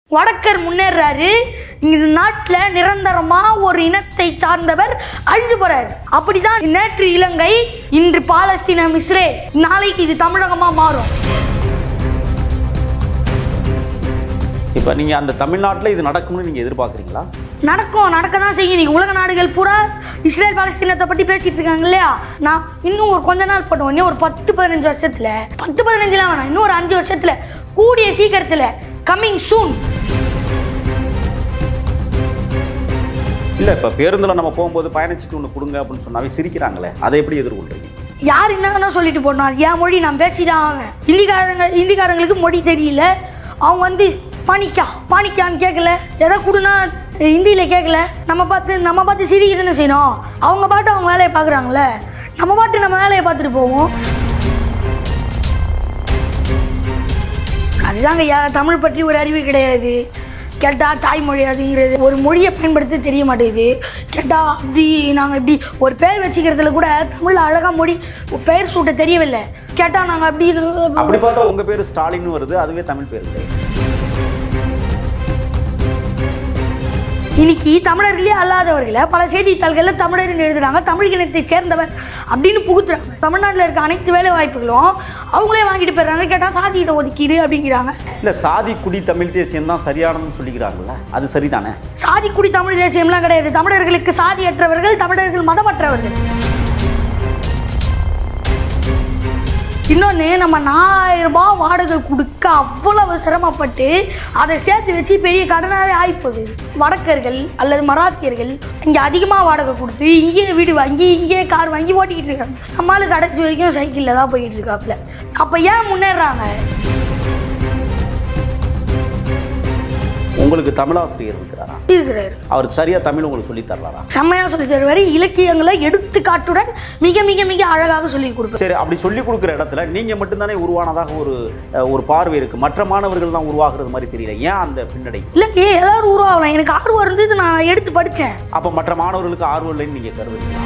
வடக்கர் முன்னேறாரு இந்த நாட்டில் நிரந்தரமாக ஒரு இனத்தை சார்ந்தவர் அழிஞ்சு போறாரு அப்படிதான் நேற்று இலங்கை இன்று பாலஸ்தீனம் இஸ்ரேல் நாளைக்கு இது தமிழகமாக மாறும் இப்போ நீங்கள் அந்த தமிழ்நாட்டில் இது நடக்கும்னு நீங்கள் எதிர்பார்க்குறீங்களா நடக்கும் நடக்க தான் செய்யும் நீங்க உலக நாடுகள் பூரா இஸ்ரேல் பாலஸ்தீனத்தை பற்றி பேசிட்டு இருக்காங்க இல்லையா நான் இன்னும் ஒரு கொஞ்ச நாள் போட்டோம் இன்னும் ஒரு பத்து பதினஞ்சு வருஷத்துல பத்து பதினஞ்சுலாம் வேணாம் இன்னும் ஒரு அஞ்சு வருஷத்துல கூடிய சீக்கிரத்துல கம்மிங் சூன் இல்லை இப்போ பேருந்தில் நம்ம போகும்போது பயணிச்சுட்டு ஒன்று கொடுங்க அப்படின்னு சொன்னாவே சிரிக்கிறாங்களே அதை எப்படி எதிர்கொள்றீங்க யார் என்ன வேணா சொல்லிட்டு போடணும் அது என் மொழி நான் பேசிதான் ஆவேன் ஹிந்திக்காரங்க ஹிந்திக்காரங்களுக்கு மொழி தெரியல அவங்க வந்து பானிக்கா பானிக்கான்னு கேட்கல எதை கொடுனா ஹிந்தியில் கேட்கல நம்ம பார்த்து நம்ம பார்த்து சிரிக்குதுன்னு செய்யணும் அவங்க பாட்டு அவங்க வேலையை பார்க்குறாங்களே நம்ம பாட்டு நம்ம வேலையை பார்த்துட்டு போவோம் அதுதாங்க யா தமிழ் பற்றி ஒரு அறிவு கிடையாது கேட்டால் தாய்மொழி அதுங்கிறது ஒரு மொழியை பயன்படுத்த தெரிய மாட்டேங்குது கேட்டால் அப்படி நாங்கள் இப்படி ஒரு பேர் வச்சுக்கிறதுல கூட தமிழில் அழகாக மொழி பெயர் சூட்ட தெரியவில்லை கேட்டால் நாங்கள் அப்படி அப்படி பார்த்தா உங்கள் பேர் ஸ்டாலின் வருது அதுவே தமிழ் பேர் இல்லை இன்னைக்கு தமிழர்களே அல்லாதவர்களை பல செய்தித்தாள்களில் தமிழர்னு எழுதுறாங்க தமிழ் இனத்தை சேர்ந்தவர் அப்படின்னு புகுத்துறாங்க தமிழ்நாட்டில் இருக்க அனைத்து வேலை வாய்ப்புகளும் அவங்களே வாங்கிட்டு போயிடுறாங்க கேட்டால் சாதி இட ஒதுக்கீடு அப்படிங்கிறாங்க இல்லை சாதி குடி தமிழ் தேசியம் தான் சரியானதுன்னு சொல்லிக்கிறாங்கல்ல அது சரிதானே சாதி குடி தமிழ் தேசியம்லாம் கிடையாது தமிழர்களுக்கு சாதியற்றவர்கள் தமிழர்கள் மதமற்றவர்கள் இன்னொன்று நம்ம நாலாயிரம் ரூபாய் வாடகை கொடுக்க அவ்வளவு சிரமப்பட்டு அதை சேர்த்து வச்சு பெரிய கடனாகவே ஆகிப்போகுது வடக்கர்கள் அல்லது மராத்தியர்கள் இங்கே அதிகமாக வாடகை கொடுத்து இங்கேயே வீடு வாங்கி இங்கேயே கார் வாங்கி ஓட்டிக்கிட்டு இருக்காங்க நம்மளுக்கு கடைசி வரைக்கும் சைக்கிளில் தான் போய்கிட்டு இருக்காப்புல அப்போ ஏன் முன்னேறாங்க உங்களுக்கு தமிழாசிரியர் இருக்கிறாரா இருக்கிறாரு அவர் சரியாக தமிழ் உங்களுக்கு சொல்லித் தரலாரா செம்மையாக சொல்லி தருவார் இலக்கியங்களை எடுத்துக்காட்டுடன் மிக மிக மிக அழகாக சொல்லி கொடுப்பார் சரி அப்படி சொல்லி கொடுக்குற இடத்துல நீங்கள் மட்டும்தானே உருவானதாக ஒரு அஹ், ஒரு பார்வை இருக்குது மற்ற மாணவர்கள் தான் உருவாகிறது மாதிரி தெரியல ஏன் அந்த பின்னடை இல்லைங்க எல்லாரும் உருவாகலாம் எனக்கு ஆர்வம் இருந்தது நான் எடுத்து படித்தேன் அப்போ மற்ற மாணவர்களுக்கு ஆர்வம் இல்லைன்னு நீங்கள் கருதுறீங்களா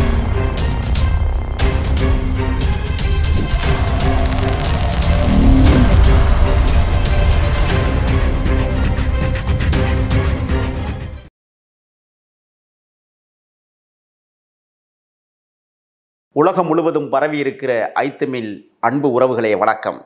உலகம் முழுவதும் பரவி இருக்கிற ஐத்தமிழ் அன்பு உறவுகளே வணக்கம்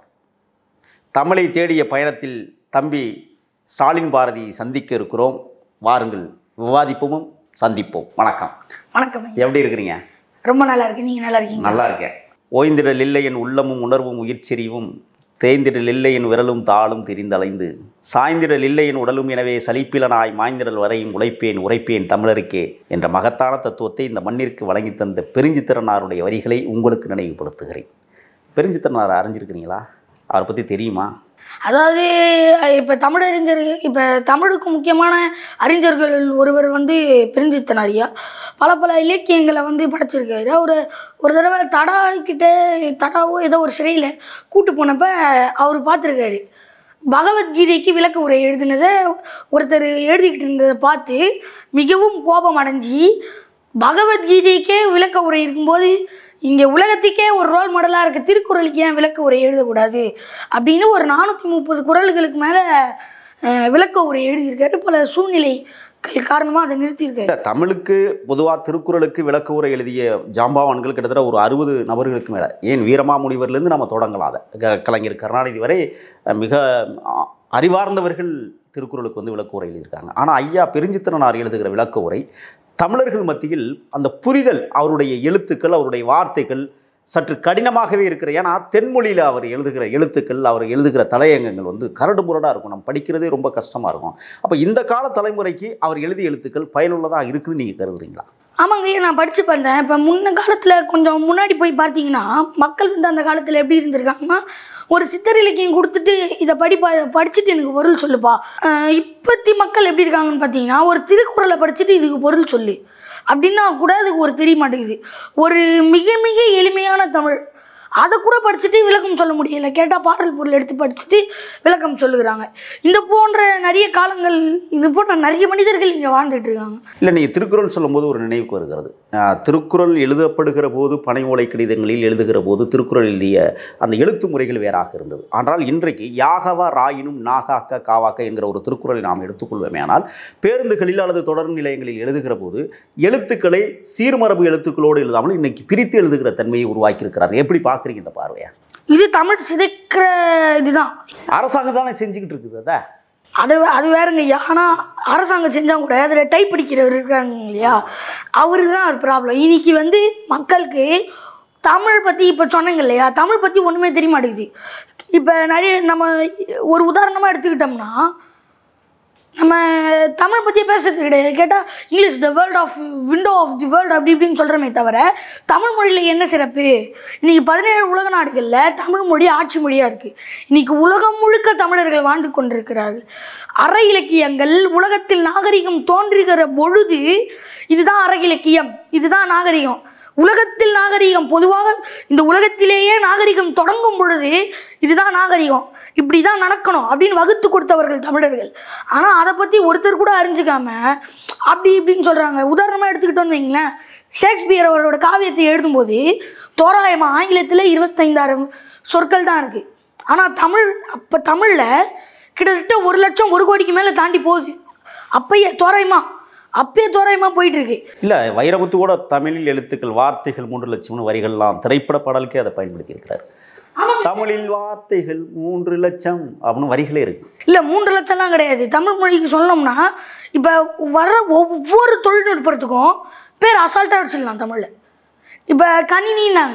தமிழை தேடிய பயணத்தில் தம்பி ஸ்டாலின் பாரதி சந்திக்க இருக்கிறோம் வாருங்கள் விவாதிப்போம் சந்திப்போம் வணக்கம் வணக்கம் ஐயா. எப்படி இருக்கிறீங்க ரொம்ப நல்லா இருக்கு நீங்கள் நல்லா இருக்கீங்க நல்லா இருக்கேன் ஓய்ந்திடல் இல்லை என் உள்ளமும் உணர்வும் உயிர்ச்செறிவும் தேய்ந்திடல் இல்லை என் விரலும் தாளும் திரிந்தலைந்து சாய்ந்திடல் இல்லை என் உடலும் எனவே சலிப்பிலனாய் மாய்ந்திடல் வரையும் உழைப்பேன் உரைப்பேன் தமிழருக்கே என்ற மகத்தான தத்துவத்தை இந்த மண்ணிற்கு வழங்கி தந்த பெருஞ்சித்திரனாருடைய வரிகளை உங்களுக்கு நினைவுபடுத்துகிறேன் பெருஞ்சித்திரனார் அறிஞ்சிருக்கிறீங்களா அவரை பற்றி தெரியுமா அதாவது இப்போ தமிழறிஞர் இப்போ தமிழுக்கு முக்கியமான அறிஞர்கள் ஒருவர் வந்து பெருஞ்சித்தனாரியா பல பல இலக்கியங்களை வந்து படைச்சிருக்காரு அவர் ஒரு தடவை தடா கிட்ட தடாவோ ஏதோ ஒரு சிறையில் கூட்டு போனப்ப அவர் பார்த்துருக்காரு பகவத்கீதைக்கு விளக்க உரை எழுதினதை ஒருத்தர் எழுதிக்கிட்டு இருந்ததை பார்த்து மிகவும் கோபம் அடைஞ்சி பகவத்கீதைக்கே விளக்க உரை இருக்கும்போது இங்கே உலகத்துக்கே ஒரு ரோல் மாடலாக இருக்க திருக்குறளுக்கு ஏன் விளக்க உரை எழுதக்கூடாது அப்படின்னு ஒரு நானூற்றி முப்பது குறள்களுக்கு மேலே விளக்க உரை எழுதியிருக்காரு பல சூழ்நிலைகள் காரணமாக அதை நிறுத்தியிருக்காரு இல்ல, தமிழுக்கு பொதுவாக திருக்குறளுக்கு விளக்க உரை எழுதிய ஜாம்பாவான்கள் கிட்டத்தட்ட ஒரு அறுபது நபர்களுக்கு மேலே ஏன் வீரமாமுனிவர்லேருந்து நம்ம தொடங்கலாம் அதை க- கலைஞர் கருணாநிதி வரை அஹ், மிக அ- அறிவார்ந்தவர்கள் திருக்குறளுக்கு வந்து விளக்க உரை எழுதியிருக்காங்க ஆனால் ஐயா பெருஞ்சித்திரனார் எழுதுகிற விளக்க உரை தமிழர்கள் மத்தியில் அந்த புரிதல் அவருடைய எழுத்துக்கள் அவருடைய வார்த்தைகள் சற்று கடினமாகவே இருக்கிற ஏன்னா தென்மொழியில் அவர் எழுதுகிற எழுத்துக்கள் அவர் எழுதுகிற தலையங்கங்கள் வந்து கரடு முரடாக இருக்கும் நம்ம படிக்கிறதே ரொம்ப கஷ்டமாக இருக்கும் அப்போ இந்த கால தலைமுறைக்கு அவர் எழுதிய எழுத்துக்கள் பயனுள்ளதாக இருக்குன்னு நீங்கள் கருதுறீங்களா ஆமாங்க ஐயா நான் படித்து பார்த்தேன் இப்போ முன்ன காலத்தில் கொஞ்சம் முன்னாடி போய் பார்த்தீங்கன்னா மக்கள் வந்து அந்த காலத்தில் எப்படி இருந்திருக்காங்கன்னா ஒரு சித்தர் இலக்கியம் கொடுத்துட்டு இதை படிப்பா இதை படிச்சுட்டு எனக்கு பொருள் சொல்லுப்பா அஹ் இப்பத்தி மக்கள் எப்படி இருக்காங்கன்னு பார்த்தீங்கன்னா ஒரு திருக்குறளை படிச்சுட்டு இதுக்கு பொருள் சொல்லு அப்படின்னா கூட அதுக்கு ஒரு தெரிய மாட்டேங்குது ஒரு மிக மிக எளிமையான தமிழ் அதை கூட படிச்சுட்டு விளக்கம் சொல்ல முடியல கேட்டால் பாடல் பொருள் எடுத்து படிச்சுட்டு விளக்கம் சொல்லுகிறாங்க இந்த போன்ற நிறைய காலங்கள் இது போன்ற நிறைய மனிதர்கள் இங்கே வாழ்ந்துட்டு இருக்காங்க இல்லை நீங்கள் திருக்குறள் சொல்லும்போது ஒரு நினைவுக்கு வருகிறது ஆஹ், திருக்குறள் எழுதப்படுகிற போது பனை ஓலை கடிதங்களில் எழுதுகிற போது திருக்குறள் எழுதிய அந்த எழுத்து முறைகள் வேறாக இருந்தது ஆனால் இன்றைக்கு யாகவா ராயினும் நாகாக்க காவாக்க என்கிற ஒரு திருக்குறளை நாம் எடுத்துக்கொள்வோமேயானால் பேருந்துகளில் அல்லது தொடர் நிலையங்களில் எழுதுகிற போது எழுத்துக்களை சீர்மரபு எழுத்துக்களோடு எழுதாமல் இன்னைக்கு பிரித்து எழுதுகிற தன்மையை உருவாக்கியிருக்கிறார் எப்படி பார்க்குறீங்க இந்த பார்வையை இது தமிழ் சிதைக்கிற இதுதான் அரசாங்கம் தானே செஞ்சுக்கிட்டு இருக்குது அதை அது அது வேறுங்க ஐயா ஆனால் அரசாங்கம் செஞ்சால் கூட அதில் டைப் படிக்கிறவர் இருக்காங்க இல்லையா அவருக்கு தான் ஒரு ப்ராப்ளம் இன்னைக்கு வந்து மக்களுக்கு தமிழ் பற்றி இப்போ சொன்னீங்க இல்லையா தமிழ் பற்றி ஒன்றுமே தெரிய மாட்டேங்குது இப்போ நிறைய நம்ம ஒரு உதாரணமாக எடுத்துக்கிட்டோம்னா நம்ம தமிழ் பற்றி பேசுறது கிடையாது கேட்டால் English the world of window of the world அப்படி இப்படின்னு சொல்கிறோமே தவிர தமிழ் மொழியில் என்ன சிறப்பு இன்றைக்கி பதினேழு உலக நாடுகளில் தமிழ் மொழி ஆட்சி மொழியாக இருக்குது இன்றைக்கி உலகம் முழுக்க தமிழர்கள் வாழ்ந்து கொண்டிருக்கிறார்கள் அற இலக்கியங்கள் உலகத்தில் நாகரிகம் தோன்றுகிற பொழுது இதுதான் அற இலக்கியம் இதுதான் நாகரிகம் உலகத்தில் நாகரிகம் பொதுவாக இந்த உலகத்திலேயே நாகரிகம் தொடங்கும் பொழுது இதுதான் நாகரிகம் இப்படி தான் நடக்கணும் அப்படின்னு வகுத்து கொடுத்தவர்கள் தமிழர்கள் ஆனால் அதை பற்றி ஒருத்தர் கூட அறிஞ்சிக்காம அப்படி இப்படின்னு சொல்கிறாங்க உதாரணமாக எடுத்துக்கிட்டோன்னு வைங்களேன் ஷேக்ஸ்பியர் அவரோட காவியத்தை எழுதும்போது தோராயமாக ஆங்கிலத்தில் இருபத்தைந்தாயிரம் சொற்கள் தான் இருக்குது ஆனால் தமிழ் அப்போ தமிழில் கிட்டத்தட்ட ஒரு லட்சம் ஒரு கோடிக்கு மேலே தாண்டி போகுது அப்பயே தோராயமாக அப்பயே தோராயமாக போயிட்டுருக்கு இல்லை வைரமுத்து கூட தமிழில் எழுத்துக்கள் வார்த்தைகள் மூன்று லட்சம்னு வரிகள்லாம் திரைப்பட பாடலுக்கே அதை பயன்படுத்தி இருக்கிறார் தமிழில் வார்த்தைகள் மூன்று லட்சம் அப்படின்னு வரிகளே இருக்கு இல்லை மூன்று லட்சம்லாம் கிடையாது தமிழ் மொழிக்கு சொன்னோம்னா இப்போ வர ஒவ்வொரு தொழில்நுட்பத்துக்கும் பேர் அசால்ட்டாக வச்சிடலாம் தமிழில் இப்போ கணினின்னாங்க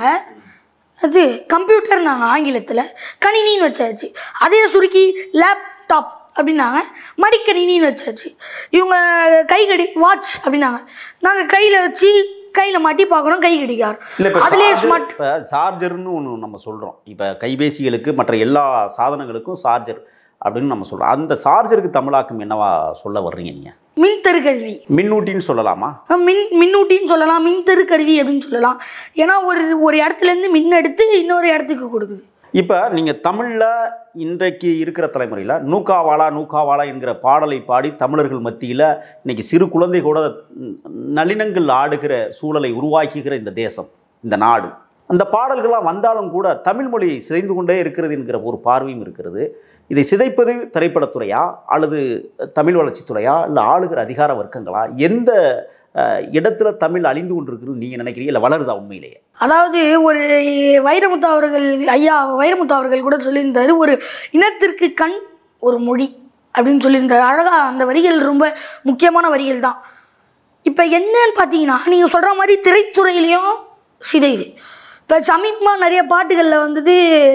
அது கம்ப்யூட்டர்னாங்க ஆங்கிலத்தில் கணினின்னு வச்சாச்சு அதே சுருக்கி லேப்டாப் அப்படின்னாங்க மடிக்கணினின்னு வச்சாச்சு இவங்க கை கடி வாட்ச் அப்படின்னாங்க நாங்கள் கையில் வச்சு கையில் மாட்டி பார்க்குறோம் கை கடிக்கார் இல்லை இப்போ அதுலேயே ஸ்மார்ட் இப்போ சார்ஜர்னு ஒன்று நம்ம சொல்கிறோம் இப்போ கைபேசிகளுக்கு மற்ற எல்லா சாதனங்களுக்கும் சார்ஜர் அப்படின்னு நம்ம சொல்கிறோம் அந்த சார்ஜருக்கு தமிழாக்கம் என்னவா சொல்ல வர்றீங்க நீங்கள் மின் தெருக்கருவி மின்னூட்டின்னு சொல்லலாமா மின் மின்னூட்டின்னு சொல்லலாம் மின் தெருக்கருவி அப்படின்னு சொல்லலாம் ஏன்னா ஒரு ஒரு இடத்துலேருந்து மின் எடுத்து இன்னொரு இடத்துக்கு கொடுக்குது இப்போ நீங்கள் தமிழில் இன்றைக்கு இருக்கிற தலைமுறையில் நூக்காவாலா நூக்காவாலா என்கிற பாடலை பாடி தமிழர்கள் மத்தியில் இன்னைக்கு சிறு குழந்தை கூட ம், நளினங்கள் ஆடுகிற சூழலை உருவாக்குகிற இந்த தேசம் இந்த நாடு அந்த பாடல்கள்லாம் வந்தாலும் கூட தமிழ் மொழி சிதைந்து கொண்டே இருக்கிறது என்கிற ஒரு பார்வையும் இருக்கிறது இதை சிதைப்பது திரைப்படத்துறையா அல்லது தமிழ் வளர்ச்சித்துறையா இல்லை ஆளுகிற அதிகார வர்க்கங்களா எந்த அஹ், இடத்துல தமிழ் அழிந்து கொண்டிருக்கிறது நீங்கள் நினைக்கிறீங்க இல்லை வளருதா உண்மையிலேயே அதாவது ஒரு வைரமுத்து அவர்கள் ஐயா வைரமுத்து அவர்கள் கூட சொல்லியிருந்தாரு ஒரு இனத்திற்கு கண் ஒரு மொழி அப்படின்னு சொல்லியிருந்தாரு அழகாக அந்த வரிகள் ரொம்ப முக்கியமான வரிகள் தான் இப்போ என்னன்னு பார்த்தீங்கன்னா நீங்கள் சொல்கிற மாதிரி திரைத்துறையிலையும் சிதையுது இப்போ சமீபமாக நிறைய பாட்டுகளில் வந்துட்டு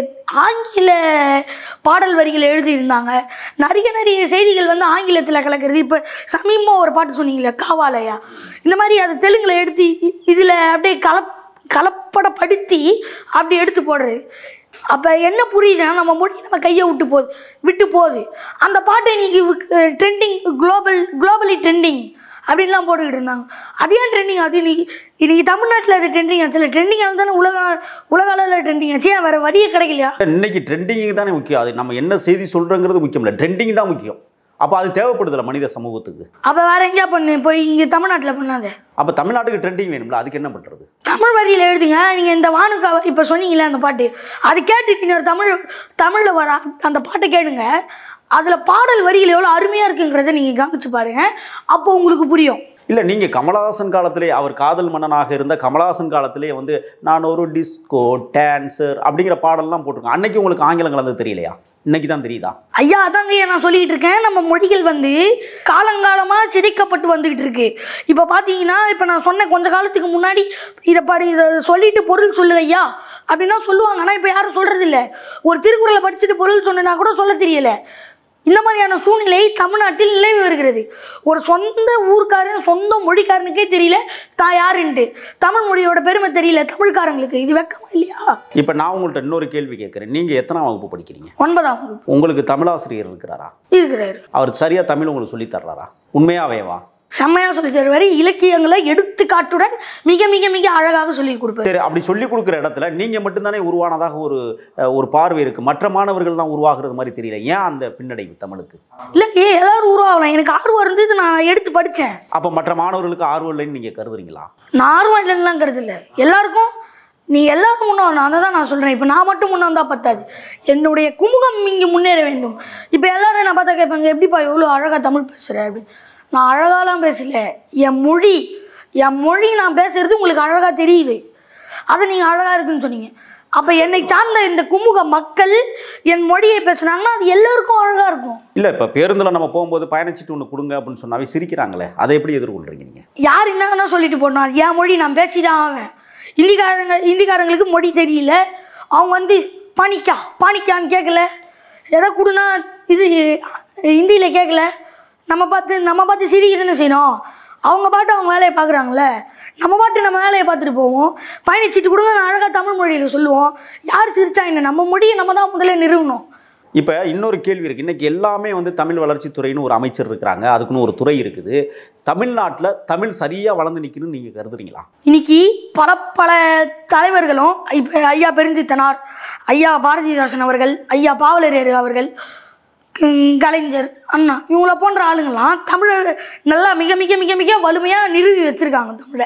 ஆங்கில பாடல் வரிகள் எழுதியிருந்தாங்க நிறைய நிறைய செய்திகள் வந்து ஆங்கிலத்தில் கலக்கிறது இப்போ சமீபமாக ஒரு பாட்டு சொன்னீங்களே காவாலயா இந்த மாதிரி அதை தெலுங்கில் எடுத்து இதில் அப்படியே கலப் கலப்படப்படுத்தி அப்படி எடுத்து போடுறது அப்போ என்ன புரியுதுன்னா நம்ம மொழி நம்ம கையை விட்டு போகுது விட்டு போகுது அந்த பாட்டை இன்னைக்கு ட்ரெண்டிங் குளோபல் குளோபலி ட்ரெண்டிங் அப்படின்லாம் போட்டுக்கிட்டு இருந்தாங்க அது ஏன் ட்ரெண்டிங் அது இன்னைக்கு இன்னைக்கு தமிழ்நாட்டில் அது ட்ரெண்டிங் ஆச்சு இல்லை ட்ரெண்டிங் தானே உலக உலக அளவில் ட்ரெண்டிங் ஆச்சு ஏன் வேறு வரியே கிடைக்கலையா இன்னைக்கு ட்ரெண்டிங் தானே முக்கியம் அது நம்ம என்ன செய்தி சொல்கிறோங்கிறது முக்கியம் இல்லை ட்ரெண்டிங் தான் முக்கியம் அப்போ அது தேவைப்படுதில்ல மனித சமூகத்துக்கு அப்போ வேற எங்கேயா பண்ணு போய் இங்கே தமிழ்நாட்டில் பண்ணாத அப்போ தமிழ்நாட்டுக்கு ட்ரெண்டிங் வேணும்ல அதுக்கு என்ன பண்ணுறது தமிழ் வரியில் எழுதுங்க நீங்கள் இந்த வானுக்கா இப்போ சொன்னீங்களே அந்த பாட்டு அது கேட்டுட்டு இன்னொரு தமிழ் தமிழில் வர அந்த பாட்டை கேளுங்க அதில் பாடல் வரிகள் எவ்வளோ அருமையாக இருக்குங்கிறத நீங்கள் கவனிச்சு பாருங்க அப்போ உங்களுக்கு புரியும் இல்லை நீங்கள் கமலஹாசன் காலத்திலே அவர் காதல் மன்னனாக இருந்த கமலஹாசன் காலத்திலே வந்து நான் ஒரு டிஸ்கோ டான்சர் அப்படிங்கிற பாடல்லாம் போட்டிருக்கேன் அன்னைக்கு உங்களுக்கு ஆங்கிலம் கலந்து தெரியலையா இன்னைக்கு தான் தெரியுதா ஐயா அதாங்க ஐயா நான் சொல்லிட்டு இருக்கேன் நம்ம மொழிகள் வந்து காலங்காலமாக சிதைக்கப்பட்டு வந்துகிட்டு இருக்கு இப்போ பார்த்தீங்கன்னா இப்போ நான் சொன்ன கொஞ்ச காலத்துக்கு முன்னாடி இதை படி இதை சொல்லிட்டு பொருள் சொல்லு ஐயா அப்படின்னா சொல்லுவாங்க ஆனால் இப்போ யாரும் சொல்கிறது இல்லை ஒரு திருக்குறளை படிச்சுட்டு பொருள் சொன்னா கூட சொல்ல தெரியல இந்த மாதிரியான சூழ்நிலை தமிழ்நாட்டில் நிலவி வருகிறது ஒரு சொந்த ஊர்க்காரன் சொந்த மொழிக்காரனுக்கே தெரியல தான் யாருன்ட்டு தமிழ் மொழியோட பெருமை தெரியல தமிழ்காரங்களுக்கு இது வெக்கமா இல்லையா இப்போ நான் உங்கள்கிட்ட இன்னொரு கேள்வி கேட்குறேன் நீங்கள் எத்தனாம் வகுப்பு படிக்கிறீங்க ஒன்பதாம் வகுப்பு உங்களுக்கு தமிழாசிரியர் இருக்கிறாரா இருக்கிறாரு அவர் சரியாக தமிழ் உங்களுக்கு சொல்லித் தர்றாரா உண்மையாவேவா செம்மையாக சொல்லி தருவார் இலக்கியங்களை எடுத்துக்காட்டுடன் மிக மிக மிக அழகாக சொல்லி கொடுப்பார் சரி அப்படி சொல்லி கொடுக்குற இடத்துல நீங்கள் மட்டும்தானே உருவானதாக ஒரு அஹ், ஒரு பார்வை இருக்குது மற்ற மாணவர்கள் தான் உருவாகிறது மாதிரி தெரியல ஏன் அந்த பின்னடைவு தமிழுக்கு இல்லை ஏ எல்லாரும் உருவாகலாம் எனக்கு ஆர்வம் இருந்தது நான் எடுத்து படித்தேன் அப்போ மற்ற மாணவர்களுக்கு ஆர்வம் இல்லைன்னு நீங்கள் கருதுறீங்களா நான் ஆர்வம் இல்லைன்னுலாம் இல்லை எல்லாருக்கும் நீ எல்லாரும் முன்னே வரணும் அதை தான் நான் சொல்கிறேன் இப்போ நான் மட்டும் முன்னே வந்தால் பத்தாது என்னுடைய குமுகம் இங்கே முன்னேற வேண்டும் இப்போ எல்லாரும் என்ன பார்த்தா கேட்பாங்க எப்படிப்பா எவ்வளோ அழகாக தமிழ் பேசுகிற அப்படின்னு நான் அழகாலாம் பேசல என் மொழி என் மொழி நான் பேசுறது உங்களுக்கு அழகாக தெரியுது அதை நீங்கள் அழகாக இருக்குன்னு சொன்னீங்க அப்போ என்னை சார்ந்த இந்த குமுக மக்கள் என் மொழியை பேசுனாங்கன்னா அது எல்லாருக்கும் அழகாக இருக்கும் இல்லை இப்போ பேருந்தில் நம்ம போகும்போது பயணச்சீட்டு ஒன்று கொடுங்க அப்படின்னு சொன்னாவே சிரிக்கிறாங்களே அதை எப்படி எதிர்கொள்கிறீங்க நீங்கள் யார் என்ன வேணா சொல்லிட்டு போடணும் அது என் மொழி நான் பேசிதான் ஆவேன் இந்திக்காரங்க இந்திக்காரங்களுக்கு மொழி தெரியல அவங்க வந்து பானிக்கா பானிக்கான்னு கேட்கல எதை கொடுனா இது ஹிந்தியில் கேட்கல நம்ம பார்த்து நம்ம பார்த்து சிரிக்கிறதுன்னு செய்யணும் அவங்க பாட்டு அவங்க வேலையை பார்க்குறாங்களே நம்ம பாட்டு நம்ம வேலையை பார்த்துட்டு போவோம் பயணிச்சிட்டு கொடுங்க நான் அழகாக தமிழ் மொழியில் சொல்லுவோம் யார் சிரிச்சா என்ன நம்ம மொழியை நம்ம தான் முதல்ல நிறுவனம் இப்போ இன்னொரு கேள்வி இருக்குது இன்றைக்கி எல்லாமே வந்து தமிழ் வளர்ச்சித்துறைன்னு ஒரு அமைச்சர் இருக்கிறாங்க அதுக்குன்னு ஒரு துறை இருக்குது தமிழ்நாட்டில் தமிழ் சரியாக வளர்ந்து நிற்கணும்னு நீங்கள் கருதுறீங்களா இன்னைக்கு பல பல தலைவர்களும் இப்போ ஐயா பெருஞ்சித்தனார் ஐயா பாரதிதாசன் அவர்கள் ஐயா பாவலரேறு அவர்கள் ம், கலைஞர் அண்ணா இவங்கள போன்ற ஆளுங்கள்லாம் தமிழை நல்லா மிக மிக மிக மிக வலிமையாக நிறுவி வச்சுருக்காங்க தமிழை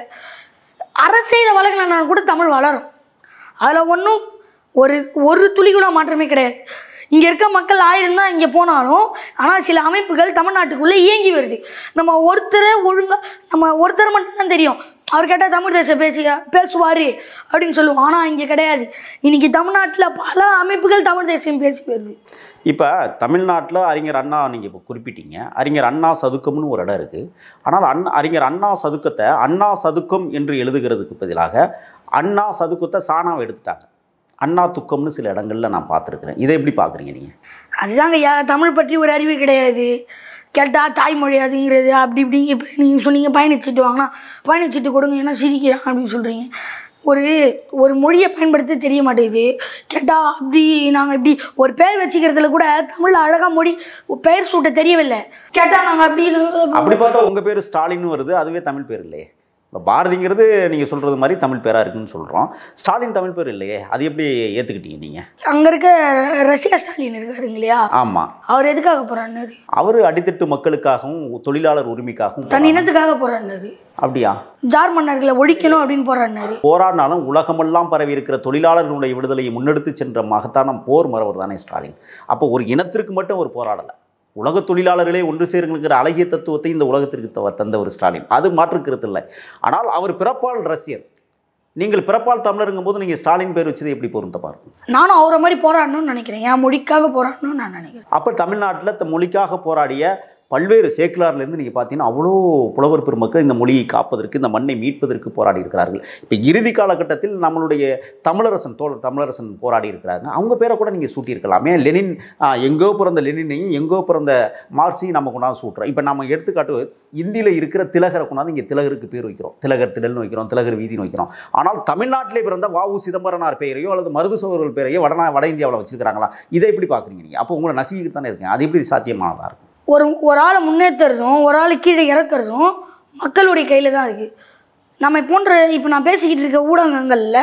அரசே இதை வளர்க்கணும்னா கூட தமிழ் வளரும் அதில் ஒன்றும் ஒரு ஒரு துளி கூட மாற்றமே கிடையாது இங்கே இருக்க மக்கள் ஆயிரம் தான் இங்கே போனாலும் ஆனால் சில அமைப்புகள் தமிழ்நாட்டுக்குள்ளே இயங்கி வருது நம்ம ஒருத்தரை ஒழுங்காக நம்ம ஒருத்தர் மட்டும்தான் தெரியும் அவர் கேட்டால் தமிழ் தேசம் பேசுக பேசுவார் அப்படின்னு சொல்லுவோம் ஆனால் இங்கே கிடையாது இன்னைக்கு தமிழ்நாட்டில் பல அமைப்புகள் தமிழ் தேசியம் பேசி வருது இப்போ தமிழ்நாட்டில் அறிஞர் அண்ணா நீங்கள் இப்போ குறிப்பிட்டீங்க அறிஞர் அண்ணா சதுக்கம்னு ஒரு இடம் இருக்குது ஆனால் அண்ணா அறிஞர் அண்ணா சதுக்கத்தை அண்ணா சதுக்கம் என்று எழுதுகிறதுக்கு பதிலாக அண்ணா சதுக்கத்தை சாணாவை எடுத்துட்டாங்க அண்ணா துக்கம்னு சில இடங்களில் நான் பார்த்துருக்குறேன் இதை எப்படி பார்க்குறீங்க நீங்கள் அதுதாங்க யா தமிழ் பற்றி ஒரு அறிவு கிடையாது கேட்டால் தாய்மொழி அதுங்கிறது அப்படி இப்படி இப்போ நீங்கள் சொன்னீங்க பயணிச்சிட்டு வாங்கினா பயணிச்சிட்டு கொடுங்க ஏன்னா சிரிக்கிறான் அப்படின்னு சொல்கிறீங்க ஒரு ஒரு மொழியை பயன்படுத்த தெரிய மாட்டேங்குது கேட்டால் அப்படி நாங்கள் இப்படி ஒரு பேர் வச்சுக்கிறதுல கூட தமிழில் அழகாக மொழி பெயர் சூட்ட தெரியவில்லை கேட்டால் நாங்கள் அப்படி அப்படி பார்த்தா உங்கள் பேர் ஸ்டாலின் வருது அதுவே தமிழ் பேர் இல்லையே இப்போ பாரதிங்கிறது நீங்கள் சொல்கிறது மாதிரி தமிழ் பேராக இருக்குன்னு சொல்கிறோம் ஸ்டாலின் தமிழ் பேர் இல்லையே அது எப்படி ஏற்றுக்கிட்டீங்க நீங்கள் அங்கே இருக்க ரஷ்யா ஸ்டாலின் இருக்காருங்க இல்லையா ஆமாம் அவர் எதுக்காக போகிறாரு அவர் அடித்தட்டு மக்களுக்காகவும் தொழிலாளர் உரிமைக்காகவும் தன் இனத்துக்காக போகிறாரு அப்படியா ஜார் மன்னர்களை ஒழிக்கணும் அப்படின்னு போகிறாரு போராடினாலும் உலகமெல்லாம் பரவி இருக்கிற தொழிலாளர்களுடைய விடுதலையை முன்னெடுத்து சென்ற மகத்தான போர் மறவர் தானே ஸ்டாலின் அப்போ ஒரு இனத்திற்கு மட்டும் அவர் போராடலை உலக தொழிலாளர்களே ஒன்று சேருங்கிற அழகிய தத்துவத்தை இந்த உலகத்திற்கு த- தந்த ஒரு ஸ்டாலின் அது மாற்று கருத்து இல்லை ஆனால் அவர் பிறப்பால் ரஷ்யர் நீங்கள் பிறப்பால் தமிழருங்கும் போது நீங்கள் ஸ்டாலின் பேர் வச்சது எப்படி பொருத்தமாக இருக்கும் நானும் அவரை மாதிரி போராடணும்னு நினைக்கிறேன் என் மொழிக்காக போராடணும்னு நான் நினைக்கிறேன் அப்போ தமிழ்நாட்டில் த மொழிக்காக போராடிய பல்வேறு சேக்கிலார்லேருந்து நீங்கள் பார்த்தீங்கன்னா அவ்வளோ புலவர் பெருமக்கள் இந்த மொழியை காப்பதற்கு இந்த மண்ணை மீட்பதற்கு போராடி இருக்கிறார்கள் இப்போ இறுதி காலகட்டத்தில் நம்மளுடைய தமிழரசன் தோழர் தமிழரசன் போராடி இருக்கிறாங்க அவங்க பேரை கூட நீங்கள் சூட்டியிருக்கலாமே லெனின் ஆ, எங்கோ பிறந்த லெனினையும் எங்கோ பிறந்த மார்க்ஸையும் நம்ம கொண்டாந்து சூட்டுறோம் இப்போ நம்ம எடுத்துக்காட்டு இந்தியில் இருக்கிற திலகரை கொண்டாந்து இங்கே திலகருக்கு பேர் வைக்கிறோம் திலகர் திடல்னு வைக்கிறோம் திலகர் வீதின்னு வைக்கிறோம் ஆனால் தமிழ்நாட்டிலே பிறந்த வாவு சிதம்பரனார் பெயரையோ அல்லது மருது சோழர்கள் பெயரையோ வட வட இந்தியாவில் வச்சிருக்காங்களா இதை எப்படி பார்க்குறீங்க நீங்கள் அப்போ உங்களை நசிக்கிட்டு தானே இருக்கீங்க அது எப்படி சாத்தியமானதாக இருக்கும் ஒரு ஒரு ஆளை முன்னேற்றுறதும் ஒரு ஆளை கீழே இறக்குறதும் மக்களுடைய கையில் தான் இருக்குது நம்ம போன்ற இப்போ நான் பேசிக்கிட்டு இருக்க ஊடகங்களில்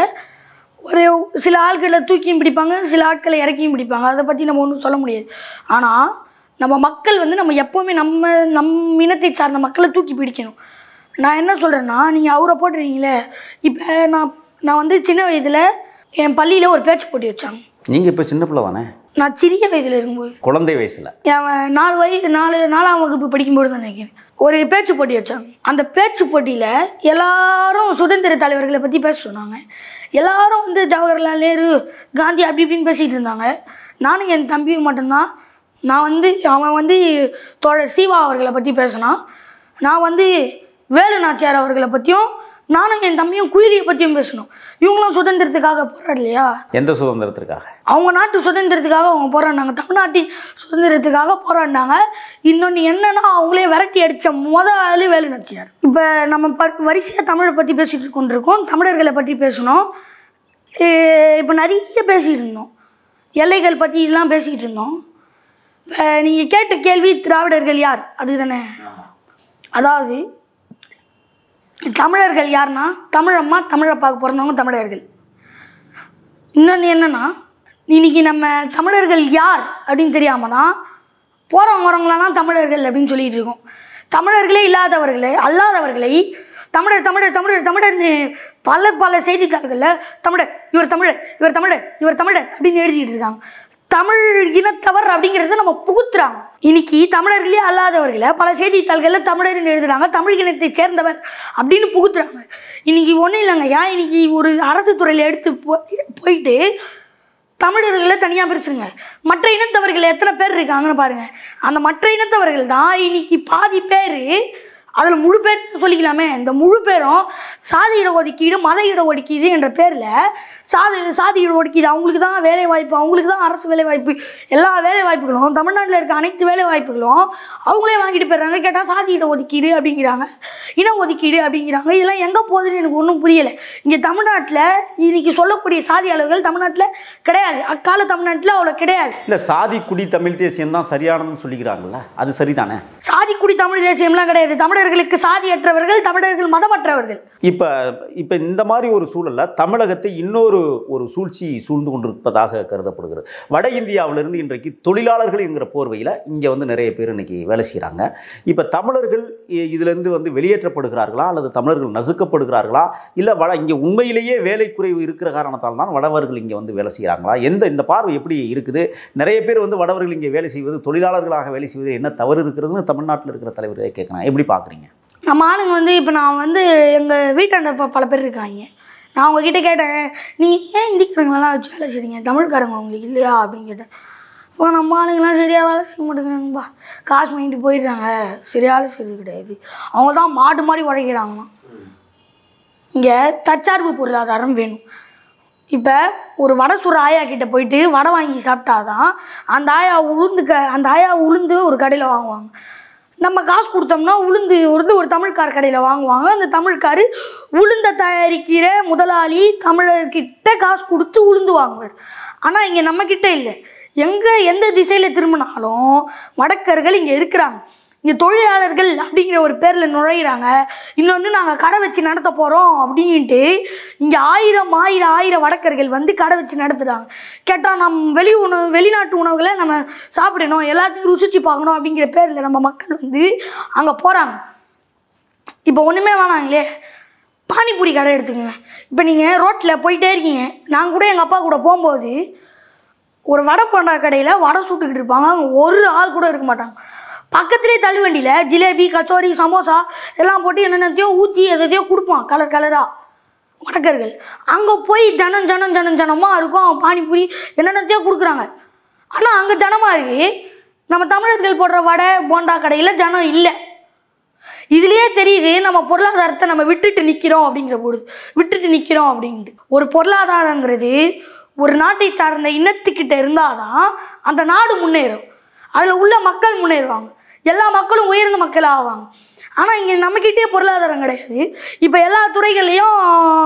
ஒரு சில ஆட்களை தூக்கியும் பிடிப்பாங்க சில ஆட்களை இறக்கியும் பிடிப்பாங்க அதை பற்றி நம்ம ஒன்றும் சொல்ல முடியாது ஆனால் நம்ம மக்கள் வந்து நம்ம எப்போவுமே நம்ம நம் இனத்தை சார்ந்த மக்களை தூக்கி பிடிக்கணும் நான் என்ன சொல்கிறேன்னா நீங்கள் அவரை போட்டுறீங்களே இப்போ நான் நான் வந்து சின்ன வயதில் என் பள்ளியில் ஒரு பேச்சு போட்டி வச்சாங்க நீங்கள் இப்போ சின்ன பிள்ளை தானே நான் சிறிய வயதில் இருக்கும்போது குழந்தை வயசில் அவன் நாலு வயசு நாலு நாலாம் வகுப்பு படிக்கும்போது தான் நினைக்கிறேன் ஒரு பேச்சு போட்டி வச்சாங்க அந்த பேச்சு போட்டியில் எல்லாரும் சுதந்திர தலைவர்களை பற்றி பேச சொன்னாங்க எல்லாரும் வந்து ஜவஹர்லால் நேரு காந்தி அப்படி இப்படின்னு பேசிகிட்டு இருந்தாங்க நானும் என் தம்பியும் மட்டும்தான் நான் வந்து அவன் வந்து தோழர் சீவா அவர்களை பற்றி பேசினான் நான் வந்து வேலு நாச்சியார் அவர்களை பற்றியும் நானும் என் தம்பியும் குயிலியை பற்றியும் பேசணும் இவங்களும் சுதந்திரத்துக்காக போராடலையா எந்த சுதந்திரத்திற்காக அவங்க நாட்டு சுதந்திரத்துக்காக அவங்க போராடினாங்க தமிழ்நாட்டின் சுதந்திரத்துக்காக போராடினாங்க இன்னொன்று என்னன்னா அவங்களே விரட்டி அடித்த முத ஆளு வேலு நாச்சியார் இப்போ நம்ம ப வரிசையாக தமிழை பற்றி பேசிட்டு கொண்டிருக்கோம் தமிழர்களை பற்றி பேசணும் இப்போ நிறைய பேசிகிட்டு இருந்தோம் எல்லைகள் பற்றி எல்லாம் பேசிக்கிட்டு இருந்தோம் இப்போ நீங்கள் கேட்ட கேள்வி திராவிடர்கள் யார் அதுதானே அதாவது தமிழர்கள் யாருன்னா தமிழம்மா தமிழப்பாவுக்கு பிறந்தவங்க தமிழர்கள் இன்னொன்று என்னன்னா இன்னைக்கு நம்ம தமிழர்கள் யார் அப்படின்னு தெரியாம தான் போகிறவங்க வரவங்களெல்லாம் தமிழர்கள் அப்படின்னு சொல்லிட்டு இருக்கோம் தமிழர்களே இல்லாதவர்களே அல்லாதவர்களை தமிழர் தமிழர் தமிழர் தமிழர்னு பல பல செய்தித்தாள்களில் தமிழர் இவர் தமிழர் இவர் தமிழர் இவர் தமிழர் அப்படின்னு எழுதிட்டு இருக்காங்க தமிழ் இனத்தவர் அப்படிங்கிறத நம்ம புகுத்துறாங்க இன்னைக்கு தமிழர்களே அல்லாதவர்களை பல செய்தித்தாள்களில் தமிழர்னு எழுதுறாங்க தமிழ் இனத்தை சேர்ந்தவர் அப்படின்னு புகுத்துறாங்க இன்னைக்கு ஒன்றும் இல்லைங்கய்யா இன்னைக்கு ஒரு அரசு துறையில் எடுத்து போ- போயிட்டு தமிழர்களை தனியாக பிரிச்சுருங்க மற்ற இனத்தவர்கள் எத்தனை பேர் இருக்காங்கன்னு பாருங்கள் அந்த மற்ற இனத்தவர்கள் தான் இன்னைக்கு பாதி பேர் அதில் முழு பேர் சொல்லிக்கலாமே இந்த முழு பேரும் சாதி இட ஒதுக்கீடு மத இட ஒதுக்கீடு என்ற பேரில் சாதி சாதி இட ஒதுக்கீடு அவங்களுக்கு தான் வேலை வாய்ப்பு அவங்களுக்கு தான் அரசு வேலை வாய்ப்பு எல்லா வேலை வாய்ப்புகளும் தமிழ்நாட்டில் இருக்க அனைத்து வேலை வாய்ப்புகளும் அவங்களே வாங்கிட்டு போயிடுறாங்க கேட்டால் சாதி இட ஒதுக்கீடு அப்படிங்கிறாங்க இன ஒதுக்கீடு அப்படிங்கிறாங்க இதெல்லாம் எங்கே போகுதுன்னு எனக்கு ஒன்றும் புரியலை இங்கே தமிழ்நாட்டில் இன்னைக்கு சொல்லக்கூடிய சாதியாளர்கள் தமிழ்நாட்டில் கிடையாது அக்கால தமிழ்நாட்டில் அவ்வளோ கிடையாது இல்லை சாதி குடி தமிழ் தேசியம் தான் சரியானதுன்னு சொல்லிக்கிறாங்கல்ல அது சரிதானே சாதி குடி தமிழ் தேசியம்லாம் கிடையாது தமிழர்களுக்கு சாதியற்றவர்கள் தமிழர்கள் மதமற்றவர்கள் இப்போ இப்போ இந்த மாதிரி ஒரு சூழல்ல தமிழகத்தை இன்னொரு ஒரு சூழ்ச்சி சூழ்ந்து கொண்டிருப்பதாக கருதப்படுகிறது வட இந்தியாவிலிருந்து இன்றைக்கு தொழிலாளர்கள் என்கிற போர்வையில் இங்கே வந்து நிறைய பேர் இன்னைக்கு வேலை செய்கிறாங்க இப்போ தமிழர்கள் இ- இதிலிருந்து வந்து வெளியேற்றப்படுகிறார்களா அல்லது தமிழர்கள் நசுக்கப்படுகிறார்களா இல்லை வட இங்கே உண்மையிலேயே வேலை குறைவு இருக்கிற காரணத்தால் தான் வடவர்கள் இங்கே வந்து வேலை செய்கிறாங்களா எந்த இந்த பார்வை எப்படி இருக்குது நிறைய பேர் வந்து வடவர்கள் இங்கே வேலை செய்வது தொழிலாளர்களாக வேலை செய்வது என்ன தவறு இருக்கிறதுன்னு தமிழ்நாட்டில் இருக்கிற தலைவரை கேட்குறேன் எப்படி பார்க்குறீங்க நம்ம ஆளுங்க வந்து இப்போ நான் வந்து எங்கள் வீட்டாண்ட ப பல பேர் இருக்காங்க நான் உங்ககிட்ட கேட்டேன் நீங்கள் ஏன் இந்திக்காரங்களெல்லாம் வச்சு வேலை செய்றீங்க தமிழ்காரங்க உங்களுக்கு இல்லையா அப்படின்னு கேட்டேன் இப்போ நம்ம ஆளுங்கெல்லாம் சரியாக வேலை செய்ய மாட்டேங்கிறாங்கப்பா காசு வாங்கிட்டு போயிடுறாங்க சரியாக வேலை செய்யறது கிடையாது அவங்க தான் மாடு மாதிரி உழைக்கிறாங்களாம் இங்கே தற்சார்பு பொருளாதாரம் வேணும் இப்போ ஒரு வடை சுடுற ஆயா கிட்ட போயிட்டு வடை வாங்கி சாப்பிட்டாதான் அந்த ஆயா உளுந்து க அந்த ஆயா உளுந்து ஒரு கடையில் வாங்குவாங்க நம்ம காசு கொடுத்தோம்னா உளுந்து வந்து ஒரு தமிழ்கார் கடையில் வாங்குவாங்க அந்த தமிழ்காரு உளுந்த தயாரிக்கிற முதலாளி தமிழர்கிட்ட காசு கொடுத்து உளுந்து வாங்குவார் ஆனால் இங்கே நம்மக்கிட்ட இல்லை எங்கே எந்த திசையில் திரும்பினாலும் வடக்கர்கள் இங்கே இருக்கிறாங்க இங்கே தொழிலாளர்கள் அப்படிங்கிற ஒரு பேரில் நுழையிறாங்க இன்னொன்று நாங்கள் கடை வச்சு நடத்த போகிறோம் அப்படின்ட்டு இங்கே ஆயிரம் ஆயிரம் ஆயிரம் வடக்கர்கள் வந்து கடை வச்சு நடத்துகிறாங்க கேட்டால் நம் வெளி உணவு வெளிநாட்டு உணவுகளை நம்ம சாப்பிடணும் எல்லாத்தையும் ருசிச்சு பார்க்கணும் அப்படிங்கிற பேரில் நம்ம மக்கள் வந்து அங்கே போகிறாங்க இப்போ ஒன்றுமே வேணாங்களே பானிபூரி கடை எடுத்துக்கங்க இப்போ நீங்கள் ரோட்டில் போயிட்டே இருக்கீங்க நான் கூட எங்கள் அப்பா கூட போகும்போது ஒரு வடை போண்டா கடையில் வடை சுட்டுக்கிட்டு இருப்பாங்க அங்க ஒரு ஆள் கூட இருக்க மாட்டாங்க பக்கத்துலேயே தள்ளுவண்டியில் ஜிலேபி கச்சோரி சமோசா எல்லாம் போட்டு என்னென்னத்தையோ ஊற்றி எதையோ கொடுப்பான் கலர் கலராக வடக்கர்கள் அங்கே போய் ஜனம் ஜனம் ஜனம் ஜனமாக இருக்கும் பானிபூரி என்னென்னத்தையோ கொடுக்குறாங்க ஆனால் அங்கே ஜனமாக இருக்கு நம்ம தமிழர்கள் போடுற வடை போண்டா கடையில் ஜனம் இல்லை இதுலயே தெரியுது நம்ம பொருளாதாரத்தை நம்ம விட்டுட்டு நிற்கிறோம் அப்படிங்கிற பொழுது விட்டுட்டு நிற்கிறோம் அப்படின்ட்டு ஒரு பொருளாதாரங்கிறது ஒரு நாட்டை சார்ந்த இனத்துக்கிட்ட இருந்தாதான் அந்த நாடு முன்னேறும் அதில் உள்ள மக்கள் முன்னேறுவாங்க எல்லா மக்களும் உயர்ந்த மக்கள் ஆவாங்க ஆனால் இங்கே நம்மக்கிட்டே பொருளாதாரம் கிடையாது இப்போ எல்லா துறைகள்லையும்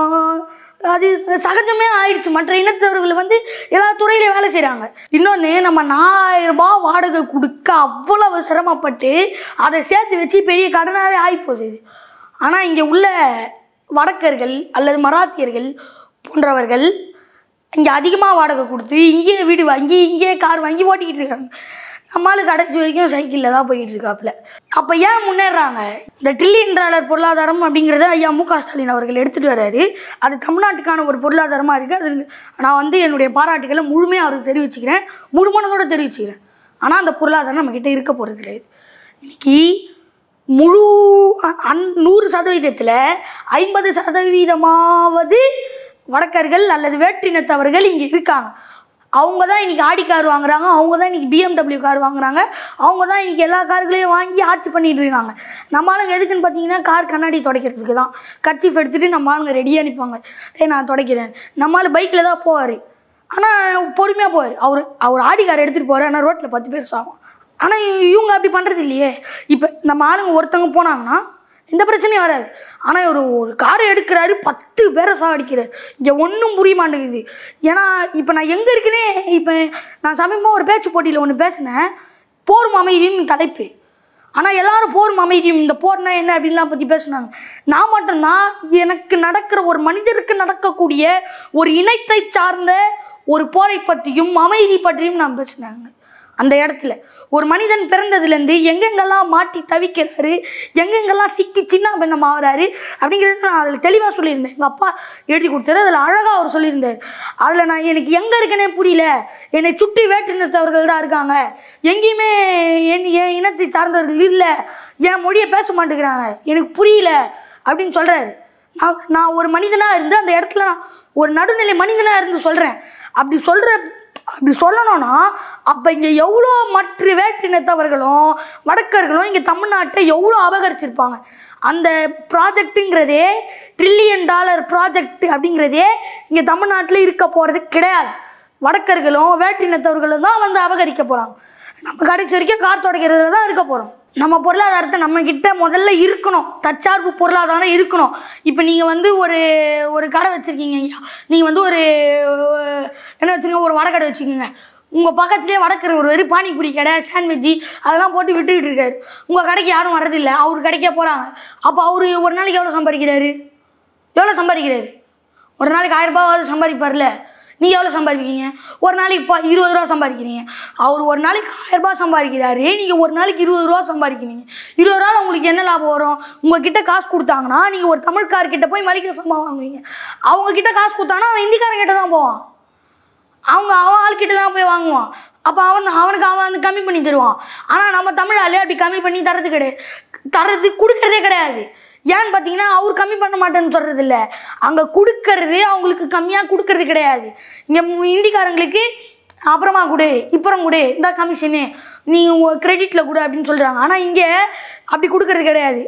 அது சகஜமே ஆயிடுச்சு மற்ற இனத்தவர்கள் வந்து எல்லா துறையிலையும் வேலை செய்கிறாங்க இன்னொன்று நம்ம நாலாயிரம் ரூபாய் வாடகை கொடுக்க அவ்வளவு சிரமப்பட்டு அதை சேர்த்து வச்சு பெரிய கடனாகவே ஆகிப்போகுது ஆனால் இங்கே உள்ள வடக்கர்கள் அல்லது மராத்தியர்கள் போன்றவர்கள் இங்கே அதிகமாக வாடகை கொடுத்து இங்கேயே வீடு வாங்கி இங்கேயே கார் வாங்கி ஓட்டிக்கிட்டு இருக்காங்க நம்மளால கடைசி வரைக்கும் சைக்கிளில் தான் போய்கிட்டு இருக்காப்புல அப்போ ஏன் முன்னேறாங்க இந்த ட்ரில்லியன் டாலர் பொருளாதாரம் அப்படிங்கிறத ஐயா மு க ஸ்டாலின் அவர்கள் எடுத்துகிட்டு வர்றாரு அது தமிழ்நாட்டுக்கான ஒரு பொருளாதாரமாக இருக்குது அது நான் வந்து என்னுடைய பாராட்டுகளை முழுமையாக அவருக்கு தெரிவிச்சுக்கிறேன் முழுமனதோடு தெரிவிச்சுக்கிறேன் ஆனால் அந்த பொருளாதாரம் நம்மக்கிட்ட இருக்க போகிறது கிடையாது இன்னைக்கு முழு அ- அன் நூறு சதவீதத்தில் ஐம்பது சதவீதமாவது வடக்கர்கள் அல்லது வேற்றினத்தவர்கள் இங்கே இருக்காங்க அவங்க தான் இன்றைக்கி ஆடி கார் வாங்குறாங்க அவங்க தான் இன்றைக்கி பிஎம்டபிள்யூ கார் வாங்குறாங்க அவங்க தான் இன்றைக்கி எல்லா கார்களையும் வாங்கி ஆட்சி பண்ணிட்டு இருக்காங்க நம்ம ஆளுங்க எதுக்குன்னு பார்த்தீங்கன்னா கார் கண்ணாடி துடைக்கிறதுக்கு தான் கர்ச்சீஃப் எடுத்துகிட்டு நம்ம ஆளுங்க ரெடியாக நிற்பாங்க ஏ நான் துடைக்கிறேன் நம்மளால் பைக்கில் தான் போவார் ஆனால் பொறுமையாக போவார் அவர் அவர் ஆடி கார் எடுத்துகிட்டு போவார் ஆனால் ரோட்டில் பத்து பேர் சாகும் ஆனால் இவங்க அப்படி பண்ணுறது இல்லையே இப்போ நம்ம ஆளுங்க ஒருத்தவங்க போனாங்கன்னா எந்த பிரச்சனையும் வராது ஆனால் ஒரு ஒரு காரை எடுக்கிறாரு பத்து பேரை சாவடிக்கிறார் இங்கே ஒன்றும் புரிய மாட்டேங்குது ஏன்னா இப்போ நான் எங்கே இருக்குன்னே இப்போ நான் சமீபமாக ஒரு பேச்சு போட்டியில் ஒன்று பேசினேன் போர் அமைதின்னு தலைப்பு ஆனால் எல்லாரும் போரும் அமைதியும் இந்த போர்னா என்ன அப்படின்லாம் பற்றி பேசுனாங்க நான் மட்டும்தான் எனக்கு நடக்கிற ஒரு மனிதருக்கு நடக்கக்கூடிய ஒரு இனத்தை சார்ந்த ஒரு போரை பற்றியும் அமைதி பற்றியும் நான் பேசினாங்க அந்த இடத்துல ஒரு மனிதன் பிறந்ததுலேருந்து எங்கெங்கெல்லாம் மாட்டி தவிக்கிறாரு எங்கெங்கெல்லாம் சிக்கி சின்ன பின்னம் ஆகிறாரு அப்படிங்கிறது நான் அதில் தெளிவாக சொல்லியிருந்தேன் எங்கள் அப்பா எழுதி கொடுத்தாரு அதில் அழகாக அவர் சொல்லியிருந்தார் அதில் நான் எனக்கு எங்கே இருக்கேனே புரியல என்னை சுற்றி வேற்றினத்தவர்கள் தான் இருக்காங்க எங்கேயுமே என் என் இனத்தை சார்ந்தவர்கள் இல்லை என் மொழியை பேச மாட்டேங்கிறாங்க எனக்கு புரியல அப்படின்னு சொல்கிறாரு நான் நான் ஒரு மனிதனாக இருந்து அந்த இடத்துல நான் ஒரு நடுநிலை மனிதனாக இருந்து சொல்கிறேன் அப்படி சொல்கிற அப்படி சொல்லணும்னா அப்போ இங்கே எவ்வளோ மற்ற வேற்றினத்தவர்களும் வடக்கர்களும் இங்கே தமிழ்நாட்டை எவ்வளோ அபகரிச்சிருப்பாங்க அந்த ப்ராஜெக்ட்டுங்கிறதே ட்ரில்லியன் டாலர் ப்ராஜெக்ட் அப்படிங்கிறதே இங்கே தமிழ்நாட்டில் இருக்க போகிறது கிடையாது வடக்கர்களும் வேற்றினத்தவர்களும் தான் வந்து அபகரிக்க போகிறாங்க நம்ம கடைசி வரைக்கும் கார் தொடக்கிறதுல தான் இருக்க போகிறோம் நம்ம பொருளாதாரத்தை நம்ம கிட்ட முதல்ல இருக்கணும் தற்சார்பு பொருளாதாரம் இருக்கணும் இப்போ நீங்கள் வந்து ஒரு ஒரு கடை வச்சுருக்கீங்க ஐயா நீங்கள் வந்து ஒரு என்ன வச்சுருங்க ஒரு வடை கடை வச்சுக்கோங்க உங்கள் பக்கத்துலேயே வடக்கிற ஒரு வெறும் பானிபூரி கடை சாண்ட்விட்ஜி அதெல்லாம் போட்டு விட்டுக்கிட்டு இருக்காரு உங்கள் கடைக்கு யாரும் வர்றதில்லை அவர் கடைக்கே போகிறாங்க அப்போ அவர் ஒரு நாளைக்கு எவ்வளோ சம்பாதிக்கிறாரு எவ்வளோ சம்பாதிக்கிறாரு ஒரு நாளைக்கு ஆயிரம் ரூபாயாவது சம்பாதிப்பார்ல நீங்கள் எவ்வளோ சம்பாதிப்பீங்க ஒரு நாளைக்கு இப்போ இருபது ரூபா சம்பாதிக்கிறீங்க அவர் ஒரு நாளைக்கு ஆயிரம் ரூபாய் சம்பாதிக்கிறாரு நீங்கள் ஒரு நாளைக்கு இருபது ரூபா சம்பாதிக்கிறீங்க இருபது ரூபாவில் உங்களுக்கு என்ன லாபம் வரும் உங்ககிட்ட காசு கொடுத்தாங்கன்னா நீங்கள் ஒரு தமிழ்கார்கிட்ட போய் மளிகை சாமான் வாங்குவீங்க அவங்க கிட்ட காசு கொடுத்தாங்கன்னா அவன் ஹிந்திக்காரங்கிட்ட தான் போவான் அவங்க அவன் ஆள்கிட்ட தான் போய் வாங்குவான் அப்போ அவன் அவனுக்கு அவன் வந்து கம்மி பண்ணி தருவான் ஆனால் நம்ம தமிழ் ஆளே அப்படி கம்மி பண்ணி தரது கிடையாது தரது கொடுக்கறதே கிடையாது ஏன்னு பார்த்தீங்கன்னா அவர் கம்மி பண்ண மாட்டேன்னு சொல்கிறது இல்லை அங்கே கொடுக்கறது அவங்களுக்கு கம்மியாக கொடுக்கறது கிடையாது இங்கே இந்திக்காரங்களுக்கு அப்புறமா கொடு இப்புறம் கொடு இந்த கமிஷனு நீ உங்கள் கிரெடிட்டில் கொடு அப்படின்னு சொல்கிறாங்க ஆனால் இங்கே அப்படி கொடுக்கறது கிடையாது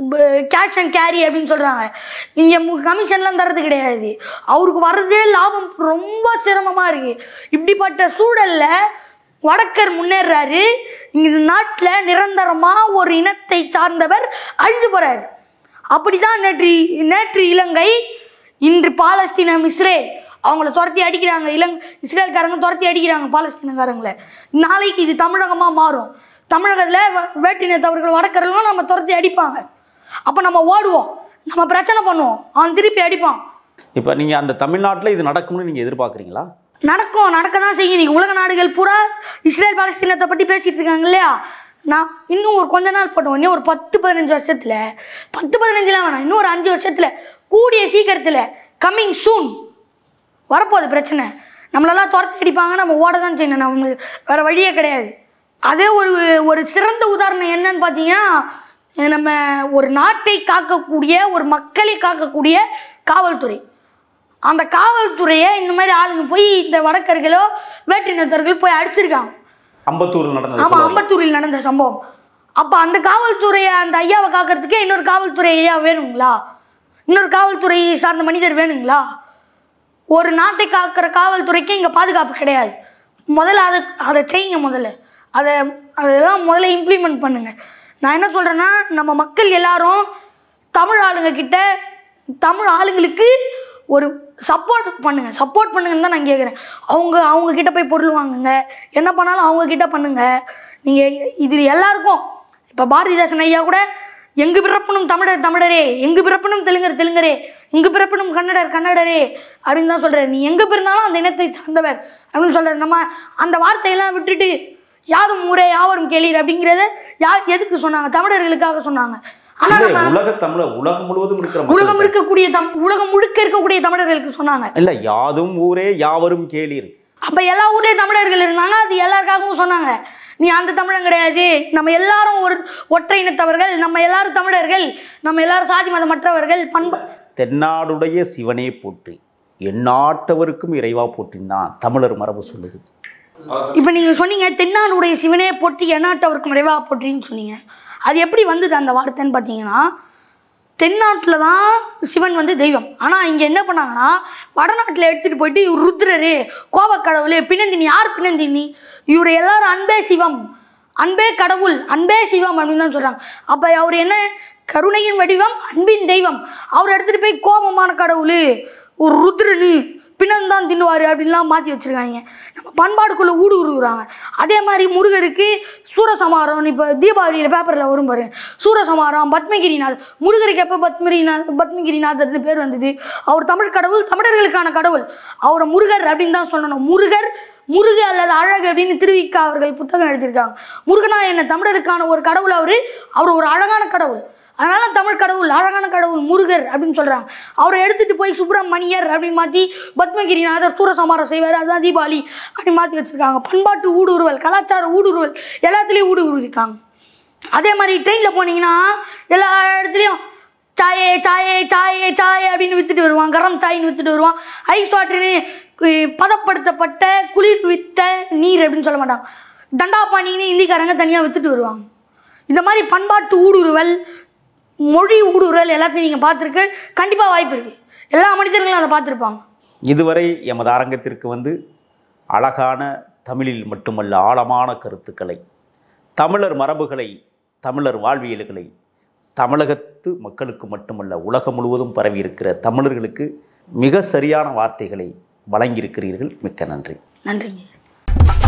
கேஷ் அண்ட் கேரி அப்படின்னு சொல்கிறாங்க இங்கே கமிஷன்லாம் தரது கிடையாது அவருக்கு வர்றதே லாபம் ரொம்ப சிரமமாக இருக்குது இப்படிப்பட்ட சூழலில் வடக்கர் முன்னேறாரு இந்த நாட்டில் நிரந்தரமாக ஒரு இனத்தை சார்ந்தவர் அழிஞ்சு போகிறாரு அப்படி தான் நேற்று நேற்று இலங்கை இன்று பாலஸ்தீனம் இஸ்ரேல் அவங்கள துரத்தி அடிக்கிறாங்க இலங் இஸ்ரேல்காரங்க துரத்தி அடிக்கிறாங்க பாலஸ்தீனக்காரங்களை நாளைக்கு இது தமிழகமாக மாறும் தமிழகத்தில் வேற்றினத்தவர்கள் வடக்கரெல்லாம் நம்ம துரத்தி அடிப்பாங்க அப்போ நம்ம ஓடுவோம் நம்ம பிரச்சனை பண்ணுவோம் அவன் திருப்பி அடிப்பான் இப்போ நீங்கள் அந்த தமிழ்நாட்டில் இது நடக்கும்னு நீங்கள் எதிர்பார்க்குறீங்களா நடக்கும் நடக்க தான் செய்யும் நீங்கள் உலக நாடுகள் பூரா இஸ்ரேல் பாலஸ்தீனத்தை பற்றி பேசிகிட்டு இருக்காங்க இல்லையா நான் இன்னும் ஒரு கொஞ்ச நாள் போட்டோம் இன்னும் ஒரு பத்து பதினஞ்சு வருஷத்தில் பத்து பதினஞ்சுலாம் வேணாம் இன்னும் ஒரு அஞ்சு வருஷத்தில் கூடிய சீக்கிரத்தில் கம்மிங் சூன் வரப்போகுது பிரச்சனை நம்மளெல்லாம் துரத்தி அடிப்பாங்க நம்ம ஓட தான் செய்யணும் நம்மளுக்கு வேறு வழியே கிடையாது அதே ஒரு ஒரு சிறந்த உதாரணம் என்னன்னு பார்த்தீங்கன்னா நம்ம ஒரு நாட்டை காக்கக்கூடிய ஒரு மக்களை காக்கக்கூடிய காவல்துறை அந்த காவல்துறையை இந்த மாதிரி ஆளுங்க போய் இந்த வடக்கர்களோ வேற்றினத்தர்கள் போய் அடிச்சிருக்காங்க அம்பத்தூரில் நடந்தது ஆமாம் அம்பத்தூரில் நடந்த சம்பவம் அப்போ அந்த காவல்துறையை அந்த ஐயாவை காக்கிறதுக்கே இன்னொரு காவல்துறை ஐயா வேணுங்களா இன்னொரு காவல்துறை சார்ந்த மனிதர் வேணுங்களா ஒரு நாட்டை காக்கிற காவல்துறைக்கு இங்கே பாதுகாப்பு கிடையாது முதல்ல அதை அதை செய்யுங்க முதல்ல அதை அதெல்லாம் முதல்ல இம்ப்ளிமெண்ட் பண்ணுங்க நான் என்ன சொல்கிறேன்னா நம்ம மக்கள் எல்லாரும் தமிழ் ஆளுங்க கிட்ட தமிழ் ஆளுங்களுக்கு ஒரு சப்போர்ட் பண்ணுங்க சப்போர்ட் பண்ணுங்கன்னு தான் நான் கேட்குறேன் அவங்க அவங்க கிட்ட போய் பொருள் வாங்குங்க என்ன பண்ணாலும் அவங்க கிட்ட பண்ணுங்க நீங்கள் இது எல்லாருக்கும் இப்போ பாரதிதாசன் ஐயா கூட எங்கு பிறப்பினும் தமிழர் தமிழரே எங்கு பிறப்பினும் தெலுங்கர் தெலுங்கரே எங்கு பிறப்பினும் கன்னடர் கன்னடரே அப்படின்னு தான் சொல்கிறார் நீ எங்கே பிறந்தாலும் அந்த இனத்தை சார்ந்தவர் அப்படின்னு சொல்கிறார் நம்ம அந்த வார்த்தையெல்லாம் விட்டுட்டு யாரும் ஊரே யாவரும் கேளீர் அப்படிங்கிறத யார் எதுக்கு சொன்னாங்க தமிழர்களுக்காக சொன்னாங்க ஆனால் இல்லை நம்ம உலக தமிழர் உலகம் முழுவதும் இருக்கிற உலகம் மக்கள் இருக்கக்கூடிய தம் உலகம் முழுக்க இருக்கக்கூடிய தமிழர்களுக்கு சொன்னாங்க இல்லை யாதும் ஊரே யாவரும் கேளீர் அப்போ எல்லா ஊர்லேயும் தமிழர்கள் இருந்தாங்க அது எல்லாருக்காகவும் சொன்னாங்க நீ அந்த தமிழன் கிடையாது நம்ம எல்லாரும் ஒரு ஒற்றை இனத்தவர்கள் நம்ம எல்லாரும் தமிழர்கள் நம்ம எல்லாரும் சாதி மதமற்றவர்கள் பண்பு தென்னாடுடைய சிவனே போற்றி எந்நாட்டவருக்கும் இறைவா போற்றின்னு தான் தமிழர் மரபு சொல்லுது இப்போ நீங்கள் சொன்னீங்க தென்னாடுடைய சிவனே போற்றி எந்நாட்டவருக்கு நிறைவா போற்றின்னு சொன்னீங்க அது எப்படி வந்தது அந்த வார்த்தைன்னு பார்த்தீங்கன்னா தென்னாட்டில் தான் சிவன் வந்து தெய்வம் ஆனால் இங்கே என்ன பண்ணாங்கன்னா வடநாட்டில் எடுத்துகிட்டு போயிட்டு இவர் ருத்ரரு கோபக்கடவுள் பிணந்தினி யார் பிணந்தினி இவர் எல்லாரும் அன்பே சிவம் அன்பே கடவுள் அன்பே சிவம் அப்படின்னு தான் சொல்கிறாங்க அப்போ அவர் என்ன கருணையின் வடிவம் அன்பின் தெய்வம் அவர் எடுத்துகிட்டு போய் கோபமான கடவுள் ஒரு ருத்ரனு பிணம் தான் தின்னுவார் அப்படின்லாம் மாற்றி வச்சுருக்காங்க நம்ம பண்பாடுக்குள்ளே ஊடுருவுறாங்க அதே மாதிரி முருகருக்கு சூரசமாரம் இப்போ தீபாவளியில் பேப்பரில் வரும் பாரு சூரசமாரம் பத்மகிரிநாத் முருகருக்கு எப்போ பத்மகிரிநாத் பத்மகிரிநாதர்னு பேர் வந்தது அவர் தமிழ் கடவுள் தமிழர்களுக்கான கடவுள் அவரை முருகர் அப்படின்னு தான் சொல்லணும் முருகர் முருகு அல்லது அழகு அப்படின்னு திருவிக்கா அவர்கள் புத்தகம் எழுதியிருக்காங்க முருகனா என்ன தமிழருக்கான ஒரு கடவுள் அவர் அவர் ஒரு அழகான கடவுள் அதனால தமிழ் கடவுள் அழகான கடவுள் முருகர் அப்படின்னு சொல்கிறாங்க அவரை எடுத்துகிட்டு போய் சுப்பிரமணியர் அப்படின்னு மாற்றி பத்மகிரிநாதர் சூரசமாரம் செய்வார் அதுதான் தீபாவளி அப்படின்னு மாற்றி வச்சுருக்காங்க பண்பாட்டு ஊடுருவல் கலாச்சார ஊடுருவல் எல்லாத்துலேயும் ஊடுருவிருக்காங்க அதே மாதிரி ட்ரெயினில் போனீங்கன்னா எல்லா இடத்துலையும் சாயே சாயே சாயே சாயே அப்படின்னு வித்துட்டு வருவான் கரம் சாயின்னு வித்துட்டு வருவான் ஐஸ் வாட்டர்னு கு- பதப்படுத்தப்பட்ட குளிர் வித்த நீர் அப்படின்னு சொல்ல மாட்டாங்க தண்டா பானின்னு இந்திக்காரங்க தனியாக வித்துட்டு வருவாங்க இந்த மாதிரி பண்பாட்டு ஊடுருவல் மொழி ஊடுருவல் எல்லாத்தையும் நீங்கள் பார்த்துருக்கு கண்டிப்பாக வாய்ப்பு இருக்குது எல்லா மனிதர்களும் அதை பார்த்துருப்பாங்க இதுவரை எமது அரங்கத்திற்கு வந்து அழகான தமிழில் மட்டுமல்ல ஆழமான கருத்துக்களை தமிழர் மரபுகளை தமிழர் வாழ்வியல்களை தமிழகத்து மக்களுக்கு மட்டுமல்ல உலகம் முழுவதும் பரவி இருக்கிற தமிழர்களுக்கு மிக சரியான வார்த்தைகளை வழங்கியிருக்கிறீர்கள் மிக்க நன்றி நன்றிங்க